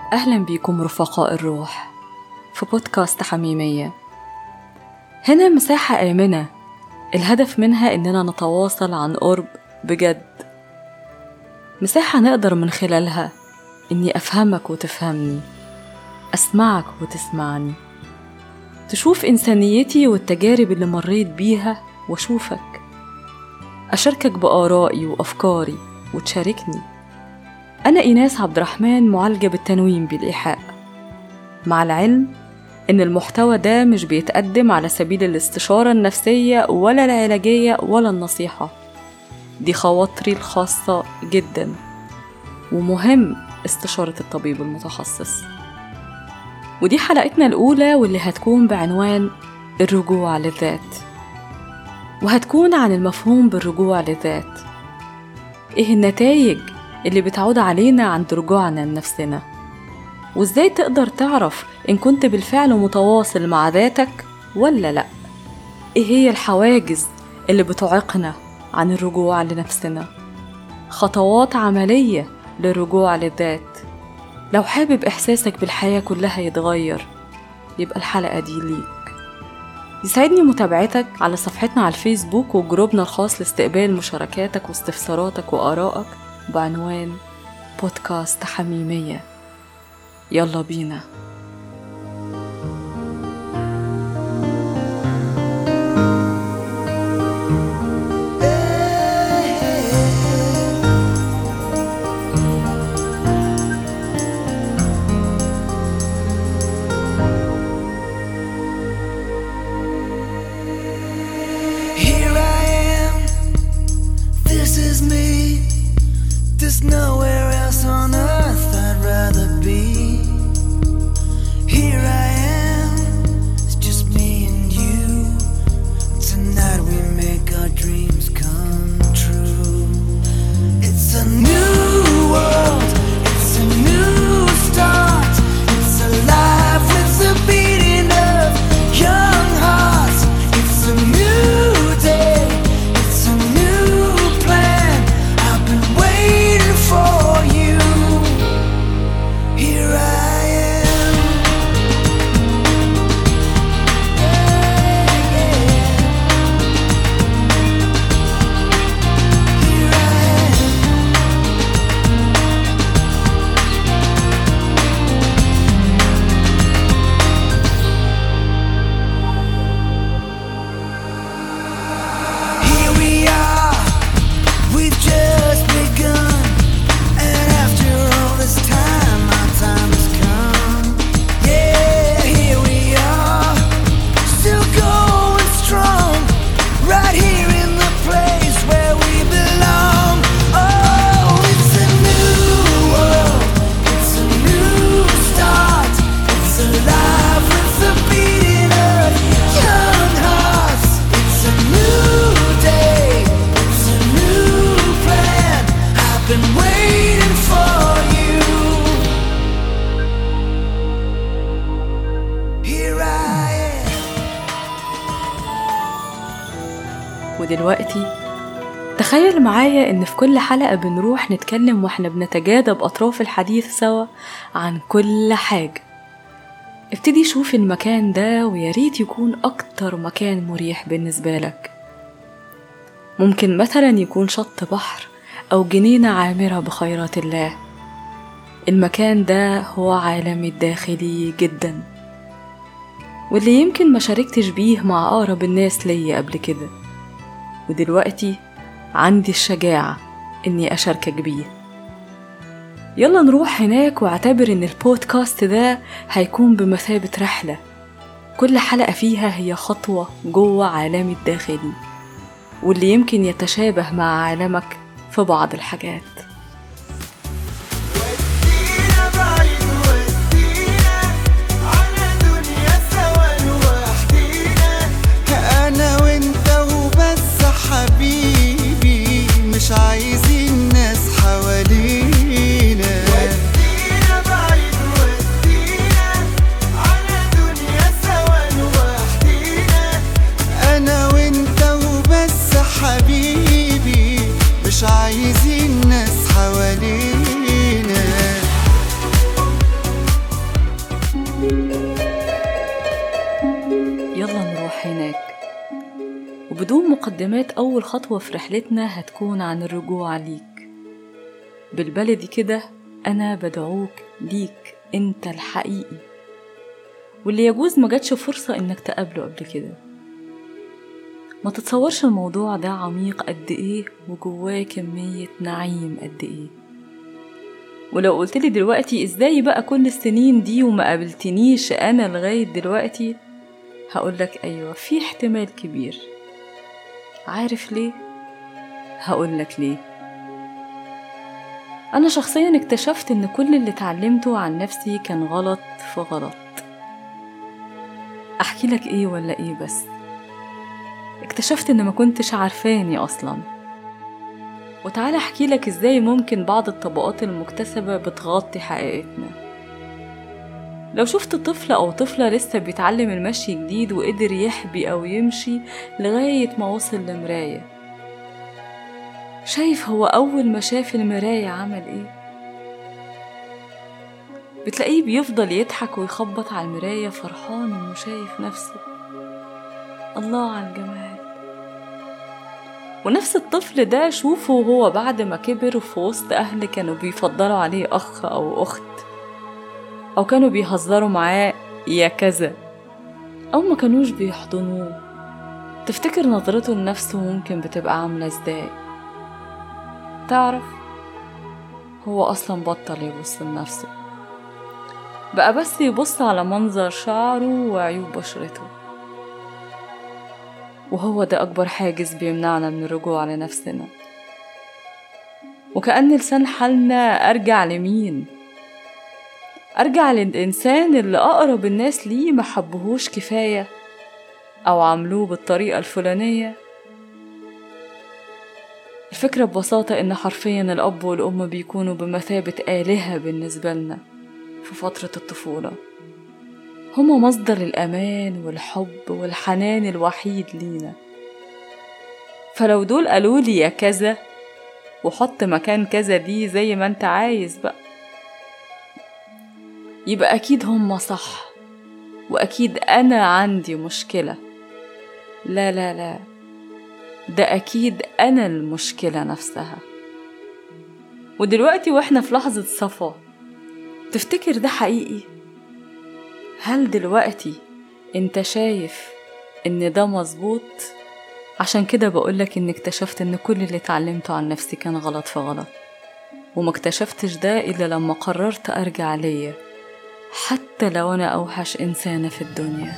أهلا بيكم رفقاء الروح في بودكاست حميمية هنا مساحة آمنة الهدف منها إننا نتواصل عن قرب بجد مساحة نقدر من خلالها إني أفهمك وتفهمني أسمعك وتسمعني تشوف إنسانيتي والتجارب اللي مريت بيها وأشوفك أشاركك بآرائي وأفكاري وتشاركني أنا إيناس عبد الرحمن معالجة بالتنويم بالإيحاء مع العلم إن المحتوى ده مش بيتقدم على سبيل الاستشارة النفسية ولا العلاجية ولا النصيحة دي خواطري الخاصة جدا ومهم استشارة الطبيب المتخصص ودي حلقتنا الأولى واللي هتكون بعنوان الرجوع للذات وهتكون عن المفهوم بالرجوع للذات إيه النتائج اللي بتعود علينا عند رجوعنا لنفسنا وإزاي تقدر تعرف إن كنت بالفعل متواصل مع ذاتك ولا لأ إيه هي الحواجز اللي بتعيقنا عن الرجوع لنفسنا خطوات عملية للرجوع للذات لو حابب إحساسك بالحياة كلها يتغير يبقى الحلقة دي ليك يسعدني متابعتك على صفحتنا على الفيسبوك وجروبنا الخاص لاستقبال مشاركاتك واستفساراتك وآرائك بعنوان بودكاست حميمية يلا بينا Here I am, this is me. There's nowhere else on earth I'd rather be. Here I am, it's just me and you. Tonight we make our dreams come true. It's a new world, it's a new start. It's alive with the beating of young hearts. It's a new day, it's a new plan. I've been waiting for you. Here I am. Yeah, yeah. Here I am. Here we are, we've just begun. And after all this time, our time has come. Yeah, here we are, still going strong. Right here in the place where we belong. Oh, it's a new world, it's a new start. It's alive with the beating of young hearts. It's a new day, it's a new plan. I've been waiting for you. Here I am. ودلوقتي تخيل معايا إن في كل حلقة بنروح نتكلم وإحنا بنتجاذب أطراف الحديث سوا عن كل حاجة ابتدي شوف المكان ده وياريت يكون أكتر مكان مريح بالنسبة لك ممكن مثلا يكون شط بحر أو جنينة عامرة بخيرات الله المكان ده هو عالمي الداخلي جدا واللي يمكن ما شاركتش بيه مع أقرب الناس ليا قبل كده ودلوقتي عندي الشجاعة إني أشاركك بيه يلا نروح هناك واعتبر إن البودكاست ده هيكون بمثابة رحلة كل حلقة فيها هي خطوة جوه عالمي الداخلي واللي يمكن يتشابه مع عالمك في بعض الحاجات ودينا بعيد ودينا على دنيا سوا لوحدينا انا وانت وبس حبيبي مش عايزين ناس حوالينا ودينا بعيد ودينا على دنيا سوا لوحدينا انا وانت وبس حبيبي مش عايزين ناس وبدون مقدمات أول خطوة في رحلتنا هتكون عن الرجوع ليك بالبلدي كده أنا بدعوك ليك أنت الحقيقي واللي يجوز ما جاتش فرصة إنك تقابله قبل كده ما تتصورش الموضوع ده عميق قد إيه وجواه كمية نعيم قد إيه ولو قلتلي دلوقتي إزاي بقى كل السنين دي وما قابلتنيش أنا لغاية دلوقتي هقولك أيوة في احتمال كبير عارف ليه؟ هقولك ليه أنا شخصيا اكتشفت إن كل اللي اتعلمته عن نفسي كان غلط في غلط أحكي لك إيه ولا إيه بس اكتشفت إن ما كنتش عارفاني أصلا وتعالى أحكي لك إزاي ممكن بعض الطبقات المكتسبة بتغطي حقيقتنا لو شفت طفل أو طفلة لسه بيتعلم المشي جديد وقدر يحبي أو يمشي لغاية ما وصل لمراية شايف هو أول ما شاف المراية عمل إيه؟ بتلاقيه بيفضل يضحك ويخبط على المراية فرحان إنه شايف نفسه الله على الجمال ونفس الطفل ده شوفه وهو بعد ما كبر وفي وسط أهل كانوا بيفضلوا عليه أخ أو أخت أو كانوا بيهزروا معاه يا كذا أو ما كانوش بيحضنوه تفتكر نظرته لنفسه ممكن بتبقى عاملة ازاي تعرف هو أصلا بطل يبص لنفسه بقى بس يبص على منظر شعره وعيوب بشرته وهو ده أكبر حاجز بيمنعنا من الرجوع لنفسنا وكأن لسان حالنا أرجع لمين أرجع للإنسان اللي أقرب الناس ليه محبهوش كفاية أو عملوه بالطريقة الفلانية الفكرة ببساطة إن حرفيا الأب والأم بيكونوا بمثابة آلهة بالنسبة لنا في فترة الطفولة هما مصدر الأمان والحب والحنان الوحيد لينا فلو دول قالوا لي يا كذا وحط مكان كذا دي زي ما انت عايز بقى يبقى أكيد هما صح وأكيد أنا عندي مشكلة لا لا لا ده أكيد أنا المشكلة نفسها ودلوقتي وإحنا في لحظة صفا تفتكر ده حقيقي؟ هل دلوقتي انت شايف ان ده مظبوط؟ عشان كده بقولك ان اكتشفت ان كل اللي اتعلمته عن نفسي كان غلط في غلط وما اكتشفتش ده الا لما قررت ارجع ليا حتى لو انا اوحش انسانة في الدنيا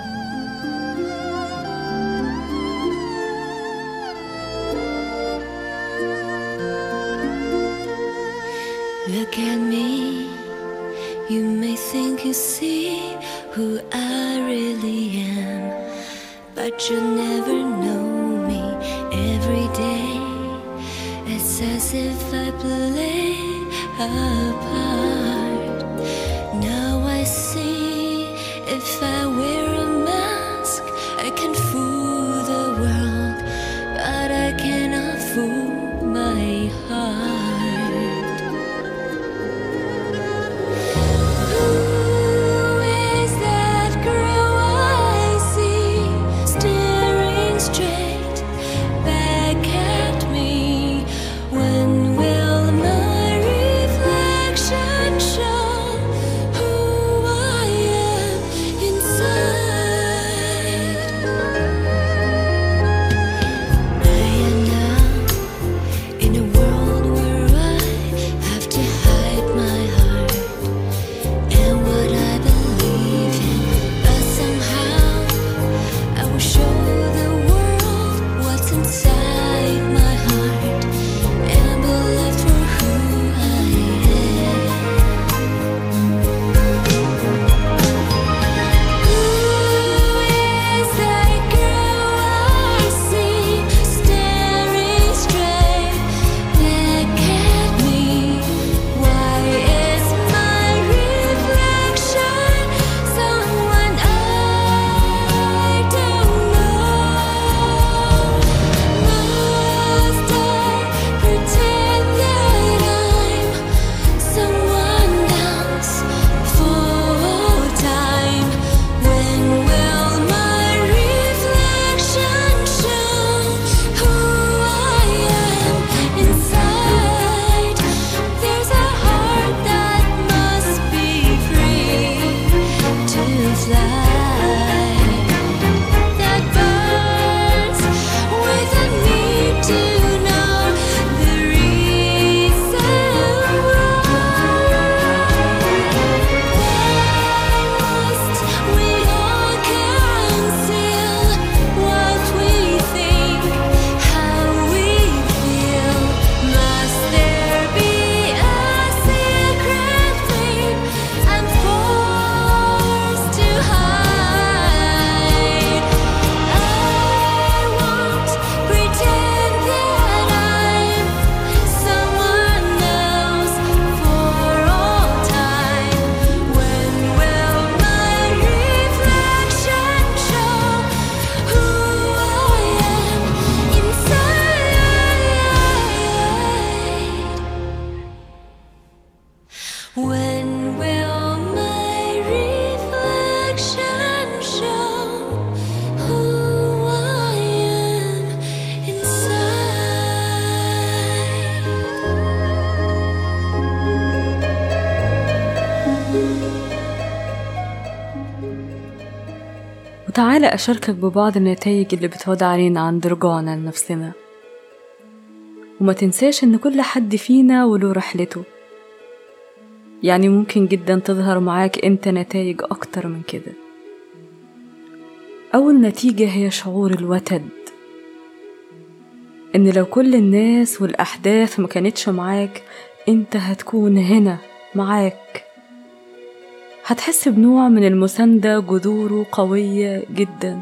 Look at me. You may think you see who I really am, but you never know me every day. It's as if I play a part. Now I see if I wear a mask, I can fool the world, but I cannot fool my heart. Who is that girl I see staring straight back at me? When will my reflection show who I am inside? وتعالى أشاركك ببعض النتائج اللي بتعود علينا عند رجوعنا لنفسنا وما تنساش إن كل حد فينا وله رحلته يعني ممكن جدا تظهر معاك انت نتائج أكتر من كده أول نتيجة هي شعور الوتد إن لو كل الناس والأحداث ما كانتش معاك انت هتكون هنا معاك هتحس بنوع من المساندة جذوره قوية جدا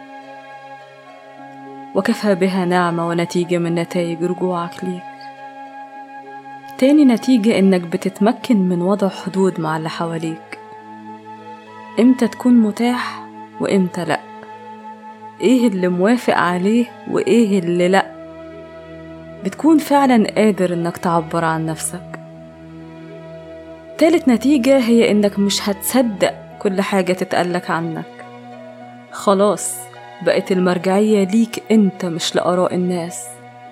وكفى بها نعمة ونتيجة من نتائج رجوعك ليك تاني نتيجة إنك بتتمكن من وضع حدود مع اللي حواليك إمتى تكون متاح وإمتى لأ إيه اللي موافق عليه وإيه اللي لأ بتكون فعلا قادر إنك تعبر عن نفسك تالت نتيجة هي إنك مش هتصدق كل حاجة تتقالك عنك خلاص بقت المرجعية ليك أنت مش لآراء الناس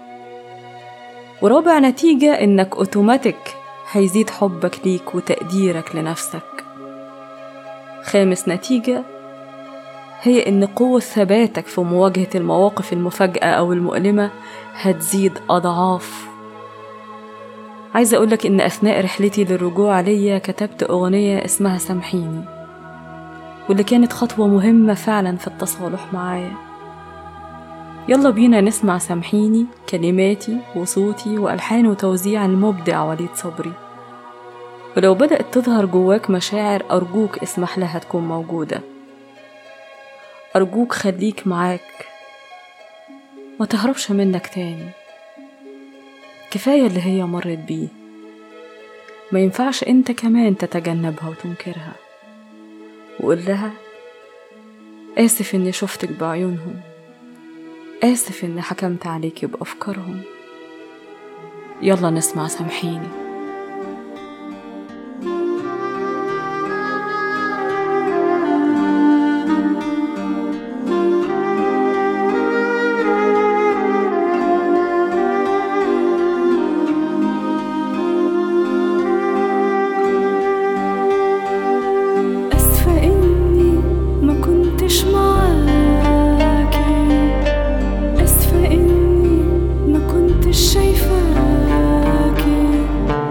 ورابع نتيجة إنك أوتوماتيك هيزيد حبك ليك وتقديرك لنفسك خامس نتيجة هي إن قوة ثباتك في مواجهة المواقف المفاجئة أو المؤلمة هتزيد أضعاف عايزة أقولك إن أثناء رحلتي للرجوع ليا كتبت أغنية اسمها سامحيني واللي كانت خطوة مهمة فعلا في التصالح معايا يلا بينا نسمع سامحيني كلماتي وصوتي وألحان وتوزيع المبدع وليد صبري ولو بدأت تظهر جواك مشاعر أرجوك اسمح لها تكون موجودة أرجوك خليك معاك ما تهربش منك تاني كفاية اللي هي مرت بيه ما ينفعش انت كمان تتجنبها وتنكرها وقول لها آسف إني شفتك بعيونهم آسف إني حكمت عليكي بأفكارهم يلا نسمع سامحيني أسفة إني ما كنتش معاكي أسفة إني ما كنتش شايفاكي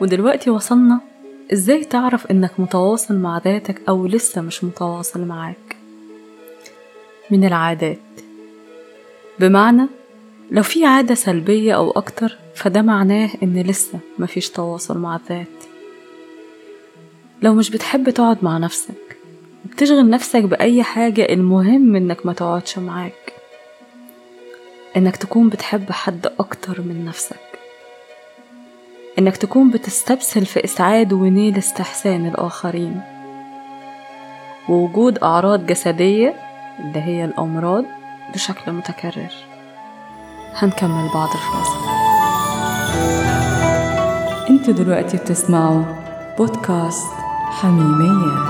ودلوقتي وصلنا ازاي تعرف انك متواصل مع ذاتك او لسه مش متواصل معاك من العادات بمعنى لو في عادة سلبية أو أكتر فده معناه إن لسه مفيش تواصل مع الذات لو مش بتحب تقعد مع نفسك وبتشغل نفسك بأي حاجة المهم إنك ما تقعدش معاك إنك تكون بتحب حد أكتر من نفسك إنك تكون بتستبسل في إسعاد ونيل استحسان الآخرين ووجود أعراض جسدية اللي هي الأمراض بشكل متكرر هنكمل بعد الفاصل انتوا دلوقتي بتسمعوا بودكاست حميمية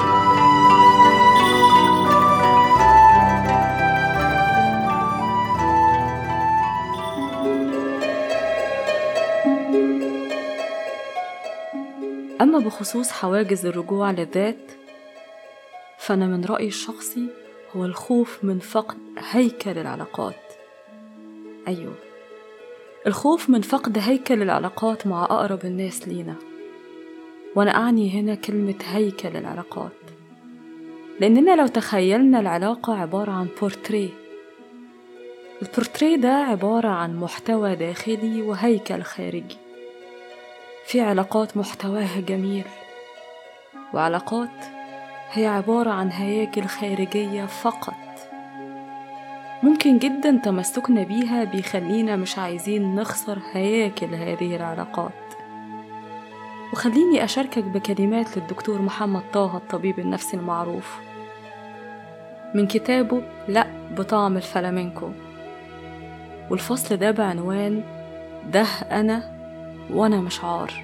أما بخصوص حواجز الرجوع للذات فأنا من رأيي الشخصي هو الخوف من فقد هيكل العلاقات أيوه الخوف من فقد هيكل العلاقات مع أقرب الناس لينا وأنا أعني هنا كلمة هيكل العلاقات لأننا لو تخيلنا العلاقة عبارة عن بورتريه البورتريه ده عبارة عن محتوى داخلي وهيكل خارجي في علاقات محتواها جميل وعلاقات هي عبارة عن هياكل خارجية فقط ممكن جدا تمسكنا بيها بيخلينا مش عايزين نخسر هياكل هذه العلاقات وخليني أشاركك بكلمات للدكتور محمد طه الطبيب النفسي المعروف من كتابه لأ بطعم الفلامينكو والفصل ده بعنوان ده أنا وأنا مش عار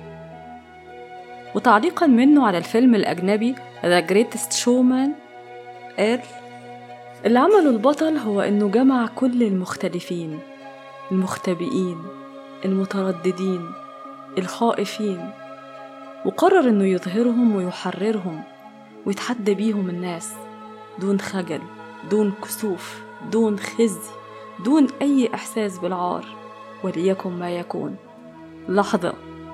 وتعليقا منه على الفيلم الأجنبي The Greatest Showman قال اللي عمله البطل هو إنه جمع كل المختلفين المختبئين المترددين الخائفين وقرر إنه يظهرهم ويحررهم ويتحدى بيهم الناس دون خجل دون كسوف دون خزي دون أي إحساس بالعار وليكن ما يكون لحظة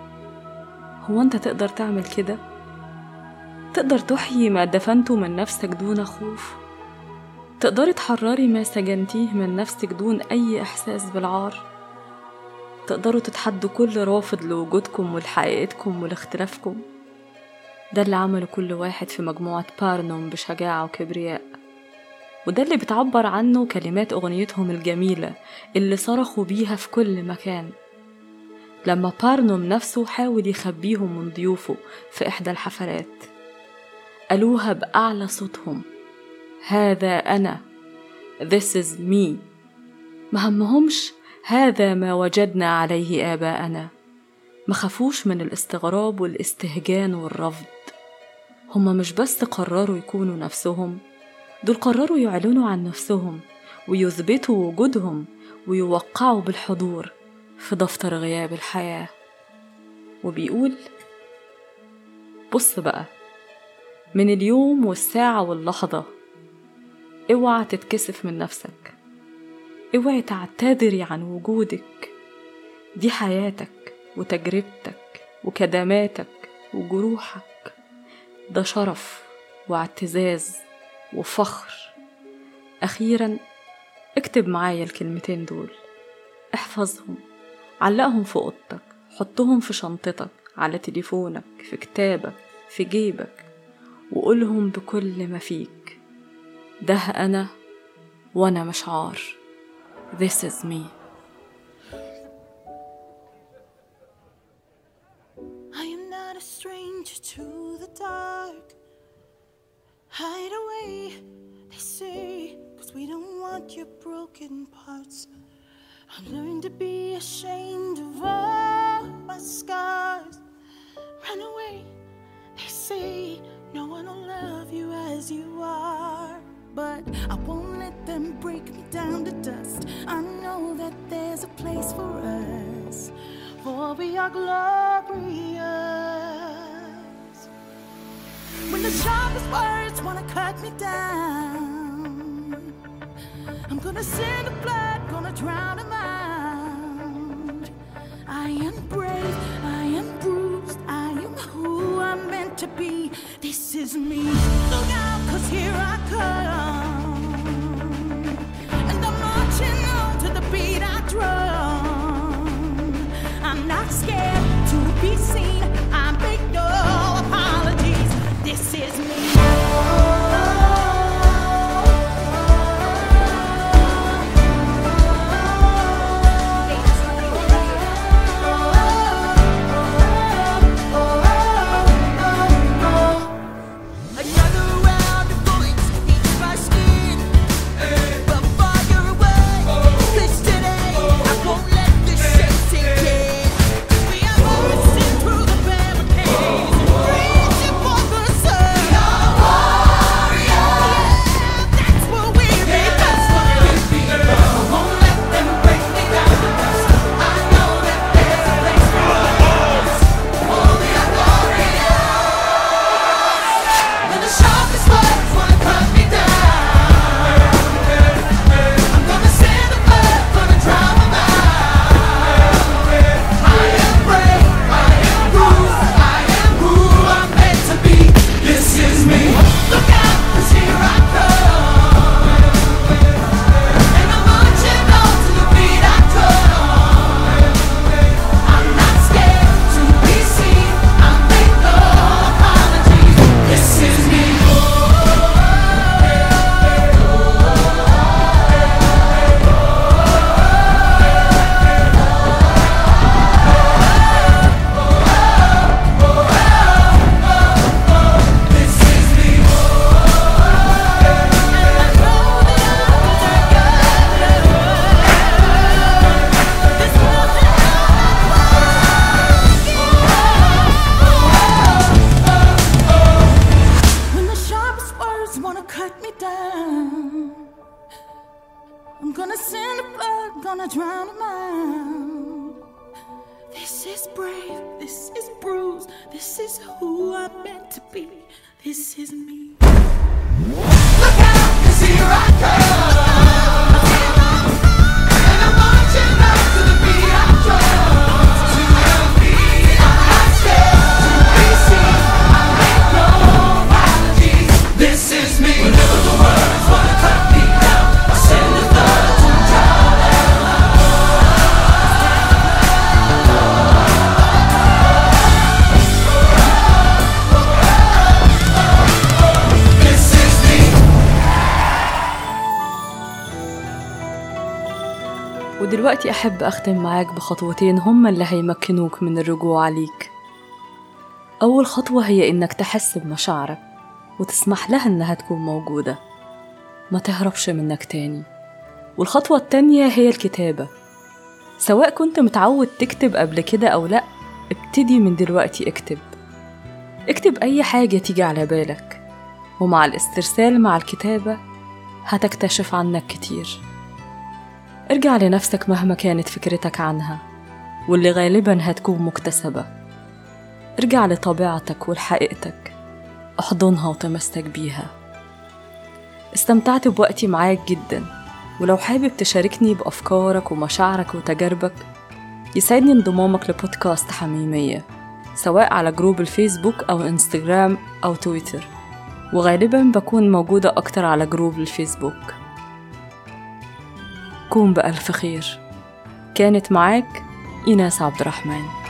هو أنت تقدر تعمل كده؟ تقدر تحيي ما دفنته من نفسك دون خوف؟ تقدري تحرري ما سجنتيه من نفسك دون أي إحساس بالعار؟ تقدروا تتحدوا كل رافض لوجودكم ولحقيقتكم ولاختلافكم؟ ده اللي عمله كل واحد في مجموعة بارنوم بشجاعة وكبرياء وده اللي بتعبر عنه كلمات أغنيتهم الجميلة اللي صرخوا بيها في كل مكان لما بارنوم نفسه حاول يخبيهم من ضيوفه في إحدى الحفلات قالوها بأعلى صوتهم هذا أنا This is me ما همهمش هذا ما وجدنا عليه آباءنا ما خافوش من الاستغراب والاستهجان والرفض هما مش بس قرروا يكونوا نفسهم دول قرروا يعلنوا عن نفسهم ويثبتوا وجودهم ويوقعوا بالحضور في دفتر غياب الحياة وبيقول بص بقى من اليوم والساعة واللحظة اوعى تتكسف من نفسك اوعي تعتذري عن وجودك دي حياتك وتجربتك وكدماتك وجروحك ده شرف واعتزاز وفخر أخيرا اكتب معايا الكلمتين دول احفظهم علقهم في اوضتك حطهم في شنطتك على تليفونك في كتابك في جيبك وقولهم بكل ما فيك ده أنا وأنا مش عار This is me I am not a stranger to the dark. Hide away, they say, cause we don't want your broken parts. I learned to be ashamed of all my scars. Run away, they say, no one will love you as you are. But I won't let them break me down to dust. I know that there's a place for us, for we are glorious. When the sharpest words wanna cut me down, I'm gonna send the blood, gonna drown them out. I am brave, I am bruised, I is brave, this is bruised, this is who I'm meant to be, this is me. ودلوقتي أحب أختم معاك بخطوتين هما اللي هيمكنوك من الرجوع ليك أول خطوة هي إنك تحس بمشاعرك وتسمح لها إنها تكون موجودة ما تهربش منك تاني والخطوة التانية هي الكتابة سواء كنت متعود تكتب قبل كده أو لأ ابتدي من دلوقتي اكتب اكتب أي حاجة تيجي على بالك ومع الاسترسال مع الكتابة هتكتشف عنك كتير ارجع لنفسك مهما كانت فكرتك عنها واللي غالبا هتكون مكتسبة ارجع لطبيعتك ولحقيقتك احضنها وتمسك بيها استمتعت بوقتي معاك جدا ولو حابب تشاركني بأفكارك ومشاعرك وتجاربك يسعدني انضمامك لبودكاست حميمية سواء على جروب الفيسبوك أو انستجرام أو تويتر وغالبا بكون موجودة أكتر على جروب الفيسبوك كون بألف خير كانت معاك إيناس عبد الرحمن